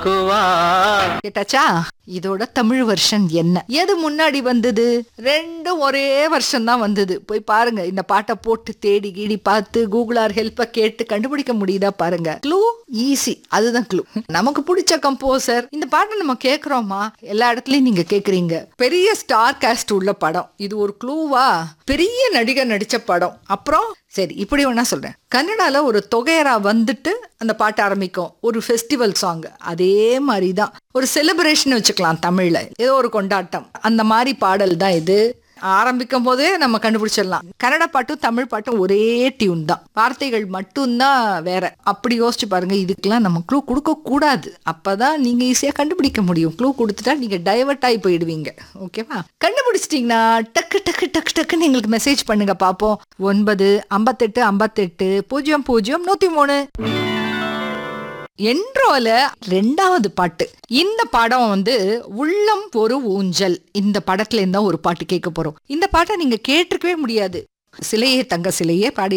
aqua கேட்டாச்சா இதோட Tamil version என்ன எது முன்னாடி வந்தது ரெண்டும் ஒரே வருஷம் தான் வந்தது போய் பாருங்க இந்த பாட்டை போட்டு தேடி கீடி பார்த்து கூகுளார் ஹெல்ப்ப கேட்டு கண்டுபிடிக்க முடியுதா பாருங்க க்ளூ ஈஸி அதுதான் க்ளூ நமக்கு பிடிச்ச கம்போசர் இந்த பாட்டை நம்ம கேக்குறோமா எல்லா இடத்துலயும் நீங்க கேக்குறீங்க பெரிய ஸ்டார் காஸ்ட் உள்ள படம் இது ஒரு க்ளூவா பெரிய நடிகர் நடிச்ச படம் அப்புறம் சரி இப்படி வேணா சொல்றேன் கன்னடால ஒரு தொகையரா வந்துட்டு அந்த பாட்டு ஆரம்பிக்கும் ஒரு ஃபெஸ்டிவல் சாங் அதே மாதிரி தான் ஒரு செலிப்ரேஷன் வச்சுக்கலாம் தமிழ்ல ஏதோ ஒரு கொண்டாட்டம் அந்த மாதிரி பாடல் தான் இது ஆரம்பிக்கும் போதே நம்ம கண்டுபிடிச்சிடலாம் கன்னட பாட்டும் தமிழ் பாட்டும் ஒரே டியூன் தான் வார்த்தைகள் மட்டும்தான் வேற அப்படி யோசிச்சு பாருங்க இதுக்கெல்லாம் நம்ம க்ளூ கொடுக்க கூடாது அப்பதான் நீங்க ஈஸியா கண்டுபிடிக்க முடியும் க்ளூ கொடுத்துட்டா நீங்க டைவர்ட் ஆகி போயிடுவீங்க ஓகேவா கண்டுபிடிச்சிட்டீங்கன்னா டக்கு டக்கு டக்கு டக்குன்னு எங்களுக்கு மெசேஜ் பண்ணுங்க பாப்போம் ஒன்பது ஐம்பத்தெட்டு ஐம்பத்தெட்டு பூஜ்ஜியம் பூஜ்ஜியம் நூத்தி மூணு என்ட்ரோல ரெண்டாவது பாட்டு இந்த படம் வந்து உள்ளம் ஒரு ஊஞ்சல் இந்த படத்துல இருந்தா ஒரு பாட்டு கேட்க போறோம் இந்த பாட்டை நீங்க கேட்டிருக்கவே முடியாது சிலையே தங்க சிலையே பாடி